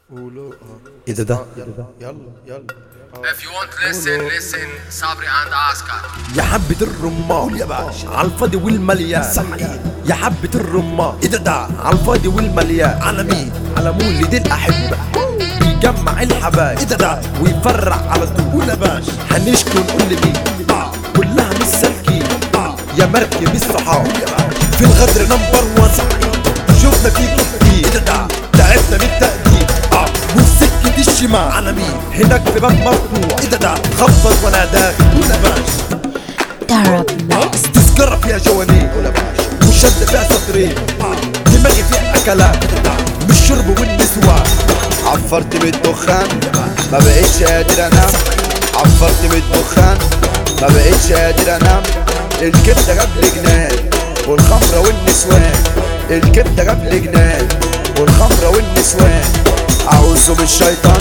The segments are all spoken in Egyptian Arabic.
قولوا ايه ده ده يلا يلا If you want listen, listen Sabri and Oscar. يا حبة الرمان يا باشا على الفاضي والمليان سامعين يا حبة الرمان ايه ده ده على الفاضي والمليان على مين على مولد الأحبة بيجمع الحبايب ايه ده ده ويفرع على طول يا باشا هنشكو نقول لمين آه. كلها مش سالكين آه. يا مركب الصحاب يا باشا في الغدر نمبر وان شفنا فيكم كتير ايه ده ده تعبنا من التقدير اه والسكة الشمال على مين هناك في باب مفتوح ايه ده ده خبط وانا داخل ولا باشا Darab Mix تذكرة فيها جوانين ولا باشا وشد فيها سطرين آه. دماغي فيها اكلات مش شرب والنسوان عفرت بالدخان ما بقتش قادر انام عفرت بالدخان ما بقتش قادر انام الكبده قبل جنان والخمره والنسوان الكبده قبل جنان والخمره والنسوان اعوذ بالشيطان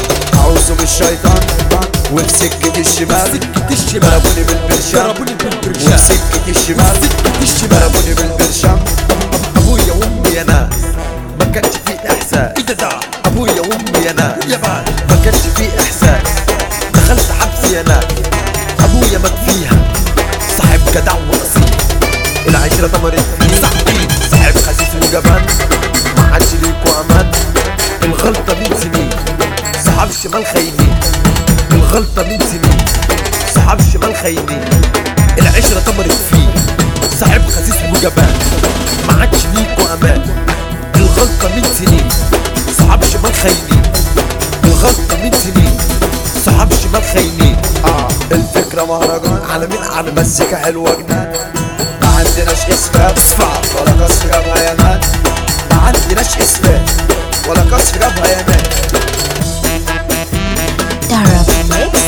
اعوذ بالشيطان وفي سكة الشمال سكة الشمال ضربوني بالبرشام ضربوني بالبرشام وفي سكة الشمال سكة الشمال ضربوني بالبرشام ابويا وامي يا ناس ما كانش في احساس ايه ده ده ابويا وامي يا ناس يا باشا ما كانش في احساس دخلت حبس يا ناس ابويا مات فيها صاحب جدع واصيل العشرة دمرت فيه صاحبي صاحب خسيس وجبان ما عادش ليكوا امان الغلطة من سنين صحاب شمال خاينين الغلطة من سنين صحاب شمال خاينين العشرة دمرت فيه صاحب خسيس وجبان ما عادش ليكوا امان الغلطة من سنين صحاب شمال خاينين الغلطة من سنين صحاب شمال خاينين اه الفكرة مهرجان على مين على مزيكا حلوة جنان ما عندناش اسفاف اسفاف. ولا كسر جبهة يا مان ما عندناش اسفاف ولا كسر جبهة يا مان Darab Mix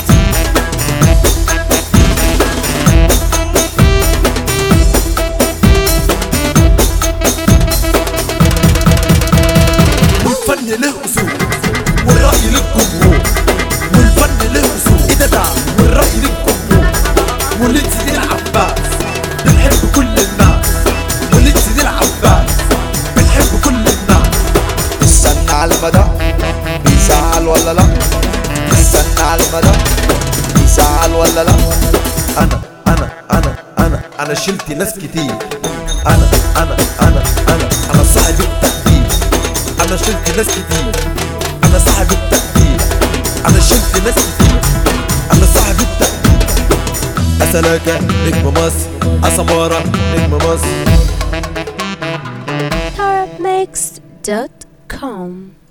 والفن له اصول والرأي للجمهور والفن له اصول ايه ده ده والرأي للجمهور ولد سيدي العباس بنحب كل الناس ولد سيدي العباس بنحب كل الناس استنى على المدى بيزعل ولا لا استنى على المدى بيزعل ولا لا انا انا انا انا انا شلت ناس كتير انا انا انا انا انا صاحب التقدير انا شلت ناس كتير انا صاحب التقدير انا شلت ناس كتير انا صاحب التقدير اسلاكة نجم مصر اسمارة نجم مصر darabmix.com